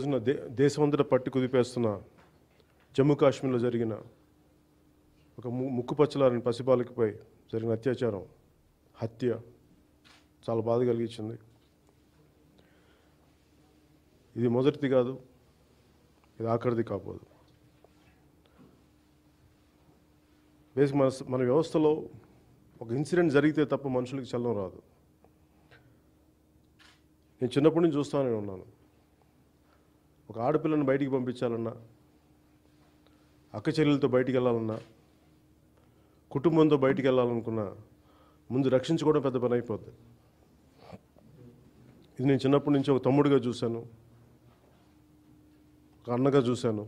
రోజున దే దేశమంతటా పట్టి కుదిపేస్తున్న జమ్మూ కాశ్మీర్లో జరిగిన ఒక ము ముక్కుపచ్చలారని పసిబాలికపై జరిగిన అత్యాచారం హత్య చాలా బాధ కలిగించింది ఇది మొదటిది కాదు ఇది ఆఖరిది కాపోదు బేసిక్ మన మన వ్యవస్థలో ఒక ఇన్సిడెంట్ జరిగితే తప్ప మనుషులకి చలనం రాదు నేను చిన్నప్పటి నుంచి చూస్తూనే ఉన్నాను ఒక ఆడపిల్లని బయటికి పంపించాలన్నా అక్క చెల్లెలతో బయటికి వెళ్ళాలన్నా కుటుంబంతో బయటికి వెళ్ళాలనుకున్నా ముందు రక్షించుకోవడం పెద్ద పని అయిపోద్ది ఇది నేను చిన్నప్పటి నుంచి ఒక తమ్ముడిగా చూశాను ఒక అన్నగా చూశాను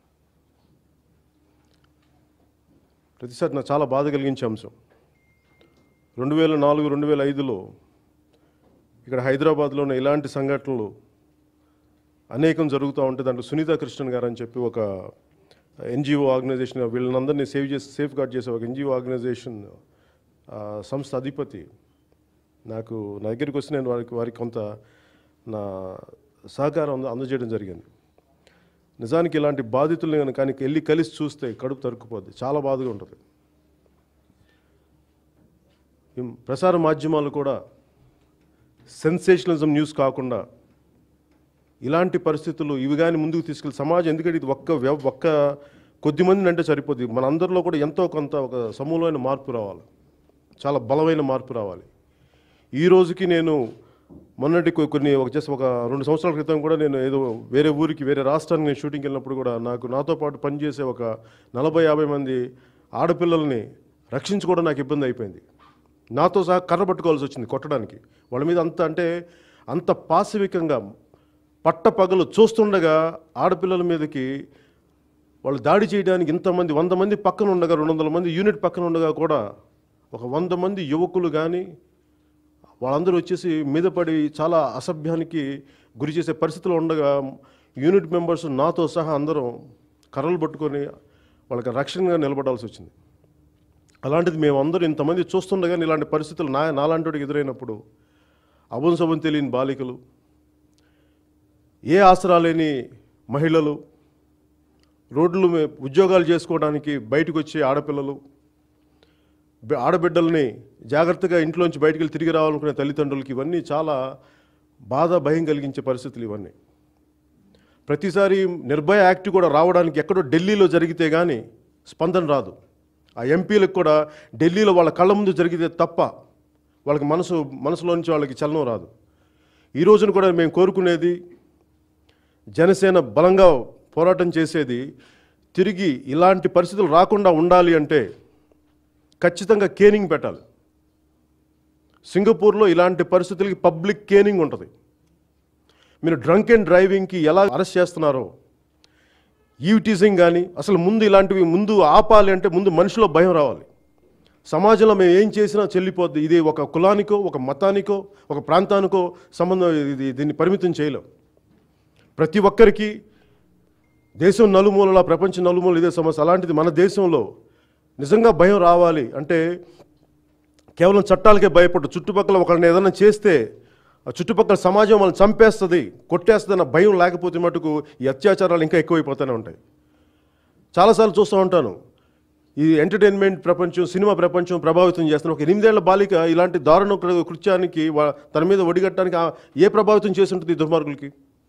ప్రతిసారి నాకు చాలా బాధ కలిగించే అంశం రెండు వేల నాలుగు రెండు వేల ఐదులో ఇక్కడ హైదరాబాద్లోనే ఇలాంటి సంఘటనలు అనేకం జరుగుతూ ఉంటే దాంట్లో సునీత కృష్ణన్ గారు అని చెప్పి ఒక ఎన్జిఓ ఆర్గనైజేషన్ వీళ్ళనందరినీ సేవ్ చేసి సేఫ్ గార్డ్ చేసే ఒక ఎన్జిఓ ఆర్గనైజేషన్ ఆ, సంస్థ అధిపతి నాకు నా దగ్గరికి వస్తే నేను వారికి వారికి కొంత నా సహకారం అంద అందజేయడం జరిగింది నిజానికి ఇలాంటి బాధితుల్ని కనుక కానీ వెళ్ళి కలిసి చూస్తే కడుపు తరుక్కుపోద్ది చాలా బాధగా ఉంటుంది ఈ ప్రసార మాధ్యమాలు కూడా సెన్సేషనలిజం న్యూస్ కాకుండా ఇలాంటి పరిస్థితులు ఇవి కానీ ముందుకు తీసుకెళ్ళి సమాజం ఎందుకంటే ఇది ఒక్క వ్యవ ఒక్క కొద్ది మందిని అంటే సరిపోద్ది మన అందరిలో కూడా ఎంతో కొంత ఒక సమూలమైన మార్పు రావాలి చాలా బలమైన మార్పు రావాలి ఈ రోజుకి నేను మొన్నటి కొ- కొన్ని ఒక జస్ట్ ఒక రెండు సంవత్సరాల క్రితం కూడా నేను ఏదో వేరే ఊరికి వేరే రాష్ట్రానికి నేను షూటింగ్కి వెళ్ళినప్పుడు కూడా నాకు నాతో పాటు పనిచేసే ఒక నలభై యాభై మంది ఆడపిల్లల్ని రక్షించుకోవడం నాకు ఇబ్బంది అయిపోయింది నాతో సహా కర్ర పట్టుకోవాల్సి వచ్చింది కొట్టడానికి వాళ్ళ మీద అంత అంటే అంత పాశవికంగా పట్టపగలు చూస్తుండగా ఆడపిల్లల మీదకి వాళ్ళు దాడి చేయడానికి ఇంతమంది వంద మంది పక్కన ఉండగా రెండు వందల మంది యూనిట్ పక్కన ఉండగా కూడా ఒక వంద మంది యువకులు కానీ వాళ్ళందరూ వచ్చేసి మీద పడి చాలా అసభ్యానికి గురి చేసే పరిస్థితిలో ఉండగా యూనిట్ మెంబర్స్ నాతో సహా అందరం కర్రలు పట్టుకొని వాళ్ళకి రక్షణగా నిలబడాల్సి వచ్చింది అలాంటిది మేమందరూ ఇంతమంది చూస్తుండగానే ఇలాంటి పరిస్థితులు నా నాలాంటి ఎదురైనప్పుడు అభం శుభం తెలియని బాలికలు ఏ ఆసరా లేని మహిళలు రోడ్లు మీ- ఉద్యోగాలు చేసుకోవడానికి బయటకు వచ్చే ఆడపిల్లలు బి- ఆడబిడ్డల్ని జాగ్రత్తగా ఇంట్లోంచి బయటికి వెళ్ళి తిరిగి రావాలనుకునే తల్లిదండ్రులకి ఇవన్నీ చాలా బాధ భయం కలిగించే పరిస్థితులు ఇవన్నీ ప్రతిసారి నిర్భయ యాక్ట్ కూడా రావడానికి ఎక్కడో ఢిల్లీలో జరిగితే కానీ స్పందన రాదు ఆ ఎంపీలకు కూడా ఢిల్లీలో వాళ్ళ కళ్ళ ముందు జరిగితే తప్ప వాళ్ళకి మనసు మనసులో నుంచి వాళ్ళకి చలనం రాదు ఈ రోజున కూడా మేము కోరుకునేది జనసేన బలంగా పోరాటం చేసేది తిరిగి ఇలాంటి పరిస్థితులు రాకుండా ఉండాలి అంటే ఖచ్చితంగా కేనింగ్ పెట్టాలి సింగపూర్లో ఇలాంటి పరిస్థితులకి పబ్లిక్ కేనింగ్ ఉంటుంది మీరు డ్రంక్ అండ్ డ్రైవింగ్కి ఎలా అరెస్ట్ చేస్తున్నారో ఈవ్ టీజింగ్ కానీ అసలు ముందు ఇలాంటివి ముందు ఆపాలి అంటే ముందు మనిషిలో భయం రావాలి సమాజంలో మేము ఏం చేసినా చెల్లిపోద్ది ఇది ఒక కులానికో ఒక మతానికో ఒక ప్రాంతానికో సంబంధం ఇది దీన్ని పరిమితం చేయలేం ప్రతి ఒక్కరికి దేశం నలుమూలల ప్రపంచం నలుమూలల ఇదే సమస్య అలాంటిది మన దేశంలో నిజంగా భయం రావాలి అంటే కేవలం చట్టాలకే భయపడ్డు చుట్టుపక్కల ఒకరిని ఏదైనా చేస్తే ఆ చుట్టుపక్కల సమాజం వాళ్ళని చంపేస్తుంది కొట్టేస్తుంది అన్న భయం లేకపోతే మటుకు ఈ అత్యాచారాలు ఇంకా ఎక్కువైపోతూనే ఉంటాయి చాలాసార్లు చూస్తూ ఉంటాను ఈ ఎంటర్టైన్మెంట్ ప్రపంచం సినిమా ప్రపంచం ప్రభావితం చేస్తున్న ఒక ఎనిమిదేళ్ల బాలిక ఇలాంటి దారుణ కృ- కృత్యానికి వా- తన మీద ఒడిగట్టడానికి ఆ- ఏ ప్రభావితం చేసి ఉంటుంది ఈ దుర్మార్గులకి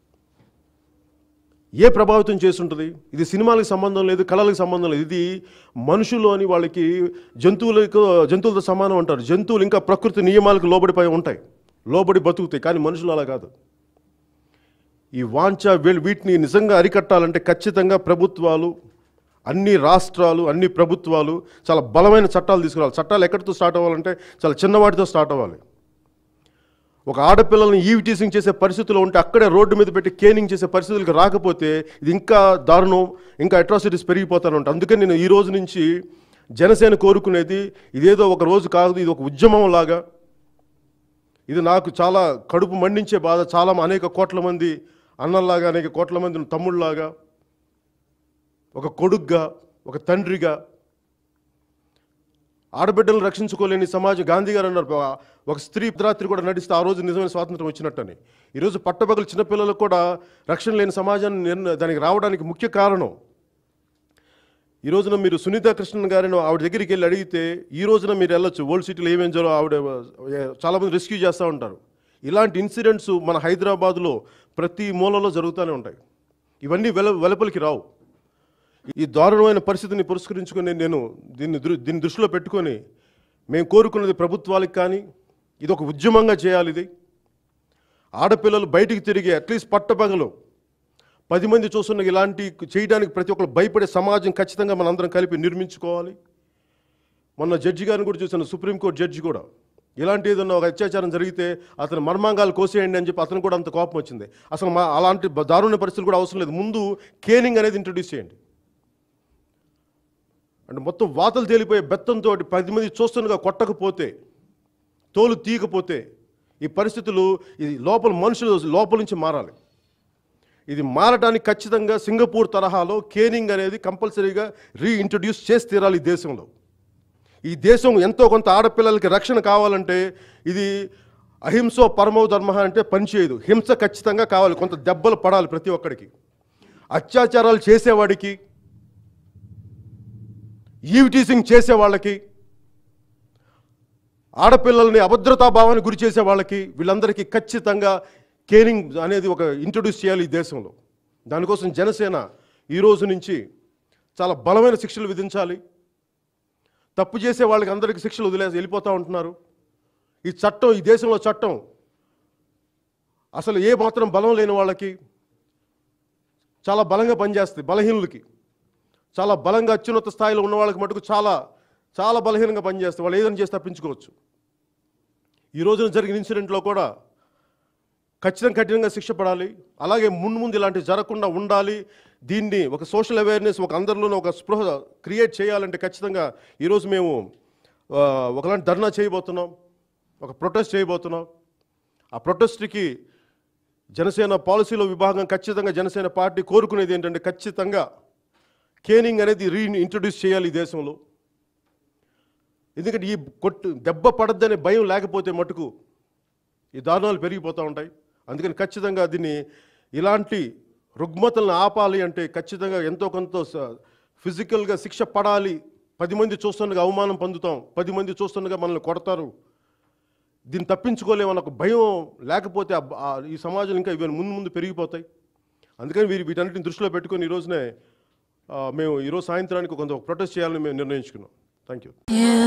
ఏ ప్రభావితం చేస్తుంటుంది ఇది సినిమాలకు సంబంధం లేదు కళలకు సంబంధం లేదు ఇది మనుషులు అని వాళ్ళకి జంతువులకు జంతువులతో సమానం అంటారు జంతువులు ఇంకా ప్రకృతి నియమాలకు లోబడిపోయి ఉంటాయి లోబడి బతుకుతాయి కానీ మనుషులు అలా కాదు ఈ వాంఛ వీళ్ళు వీటిని నిజంగా అరికట్టాలంటే ఖచ్చితంగా ప్రభుత్వాలు అన్ని రాష్ట్రాలు అన్ని ప్రభుత్వాలు చాలా బలమైన చట్టాలు తీసుకురావాలి చట్టాలు ఎక్కడితో స్టార్ట్ అవ్వాలంటే చాలా చిన్నవాటితో స్టార్ట్ అవ్వాలి ఒక ఆడపిల్లల్ని ఈవ్ టీసింగ్ చేసే పరిస్థితులు ఉంటే అక్కడే రోడ్డు మీద పెట్టి కేనింగ్ చేసే పరిస్థితులకు రాకపోతే ఇది ఇంకా దారుణం ఇంకా అట్రాసిటీస్ పెరిగిపోతానే ఉంటాయి అందుకని నేను ఈ రోజు నుంచి జనసేన కోరుకునేది ఇదేదో ఒక రోజు కాదు ఇది ఒక ఉద్యమం లాగా ఇది నాకు చాలా కడుపు మండించే బాధ చాలా అనేక కోట్ల మంది అన్నల్లాగా అనేక కోట్ల మంది తమ్ముళ్ళలాగా ఒక కొడుగ్గా ఒక తండ్రిగా ఆడబిడ్డలను రక్షించుకోలేని సమాజం గాంధీ గారు అన్నారు "ఆ- ఒక స్త్రీ రాత్రి కూడా నడిస్తే ఆ రోజు నిజమైన స్వాతంత్రం వచ్చినట్టని ఈరోజు పట్టబగలు చిన్నపిల్లలకు కూడా రక్షణ లేని సమాజాన్ని నిర్ణ- దానికి రావడానికి ముఖ్య కారణం ఈ రోజున మీరు సునీత కృష్ణన్ గారిని ఆవిడ దగ్గరికి వెళ్ళి అడిగితే ఈ రోజున మీరు వెళ్ళొచ్చు ఓల్డ్ సిటీలో ఏమేం జరో ఆవిడ ఏ, చాలామంది రెస్క్యూ చేస్తూ ఉంటారు ఇలాంటి ఇన్సిడెంట్స్ మన హైదరాబాద్లో ప్రతి మూలలో జరుగుతూనే ఉంటాయి ఇవన్నీ వెల వెలుపలికి రావు ఈ దారుణమైన పరిస్థితిని పురస్కరించుకొని నేను దీన్ని దృ దీన్ని దృష్టిలో పెట్టుకొని మేము కోరుకున్నది ప్రభుత్వాలకు కానీ ఇది ఒక ఉద్యమంగా చేయాలి ఇది ఆడపిల్లలు బయటికి తిరిగి అట్లీస్ట్ పట్టపగలు పది మంది చూస్తున్న ఇలాంటి చేయడానికి ప్రతి ఒక్కరు భయపడే సమాజం ఖచ్చితంగా మనందరం కలిపి నిర్మించుకోవాలి మొన్న జడ్జి గారిని కూడా చూసాను సుప్రీంకోర్టు జడ్జి కూడా ఇలాంటి ఏదన్నా ఒక అత్యాచారం జరిగితే అతను మర్మాంగాలు కోసేయండి అని చెప్పి అతను కూడా అంత కోపం వచ్చింది అసలు మా అలాంటి బ- దారుణ పరిస్థితులు కూడా అవసరం లేదు ముందు కేనింగ్ అనేది ఇంట్రడ్యూస్ చేయండి అంటే మొత్తం వాతలు తేలిపోయే బెత్తంతో పది మంది చూస్తుండగా కొట్టకపోతే తోలు తీయకపోతే ఈ పరిస్థితులు ఇది లోపల మనుషులు లోపల నుంచి మారాలి ఇది మారడానికి ఖచ్చితంగా సింగపూర్ తరహాలో కేనింగ్ అనేది కంపల్సరీగా రీఇంట్రడ్యూస్ చేసి తీరాలి ఈ దేశంలో ఈ దేశం ఎంతో కొంత ఆడపిల్లలకి రక్షణ కావాలంటే ఇది అహింసో పరమో ధర్మ అంటే పనిచేయదు హింస ఖచ్చితంగా కావాలి కొంత దెబ్బలు పడాలి ప్రతి ఒక్కడికి అత్యాచారాలు చేసేవాడికి ఈవిటీసింగ్ చేసే వాళ్ళకి ఆడపిల్లల్ని అభద్రతా భావానికి గురి చేసే వాళ్ళకి వీళ్ళందరికీ ఖచ్చితంగా కేరింగ్ అనేది ఒక ఇంట్రొడ్యూస్ చేయాలి ఈ దేశంలో దానికోసం జనసేన ఈ రోజు నుంచి చాలా బలమైన శిక్షలు విధించాలి తప్పు చేసే వాళ్ళకి అందరికీ శిక్షలు వదిలేసి వెళ్ళిపోతూ ఉంటున్నారు ఈ చట్టం ఈ దేశంలో చట్టం అసలు ఏ మాత్రం బలం లేని వాళ్ళకి చాలా బలంగా పనిచేస్తుంది బలహీనులకి చాలా బలంగా అత్యున్నత స్థాయిలో ఉన్న వాళ్ళకి మటుకు చాలా చాలా బలహీనంగా పనిచేస్తుంది వాళ్ళు ఏదైనా చేసి తప్పించుకోవచ్చు ఈ రోజున జరిగిన ఇన్సిడెంట్లో కూడా ఖచ్చితంగా కఠినంగా శిక్ష పడాలి అలాగే ముందు ముందు ఇలాంటివి జరగకుండా ఉండాలి దీన్ని ఒక సోషల్ అవేర్నెస్ ఒక అందరిలోనూ ఒక స్పృహ క్రియేట్ చేయాలంటే ఖచ్చితంగా ఈరోజు మేము ఆ, ఒకలాంటి ధర్నా చేయబోతున్నాం ఒక ప్రొటెస్ట్ చేయబోతున్నాం ఆ ప్రొటెస్ట్కి జనసేన పాలసీలో విభాగం ఖచ్చితంగా జనసేన పార్టీ కోరుకునేది ఏంటంటే ఖచ్చితంగా కేనింగ్ అనేది రీ ఇంట్రొడ్యూస్ చేయాలి ఈ దేశంలో ఎందుకంటే ఈ కొట్టు దెబ్బ పడద్దనే భయం లేకపోతే మటుకు ఈ దారుణాలు పెరిగిపోతూ ఉంటాయి అందుకని ఖచ్చితంగా దీన్ని ఇలాంటి రుగ్మతలను ఆపాలి అంటే ఖచ్చితంగా ఎంతో కొంత స- ఫిజికల్గా శిక్ష పడాలి పది మంది చూస్తుండగా అవమానం పొందుతాం పది మంది చూస్తుండగా మనల్ని కొడతారు దీన్ని తప్పించుకోలేమన్న ఒక భయం లేకపోతే ఆ బ- ఆ ఈ సమాజం ఇంకా ఇవి ముందు ముందు పెరిగిపోతాయి అందుకని వీరి వీటన్నిటిని దృష్టిలో పెట్టుకొని ఈ రోజునే ఆ, మేము ఈరోజు సాయంత్రానికి కొంత ప్రొటెస్ట్ చేయాలని మేము నిర్ణయించుకున్నాం థ్యాంక్ యూ You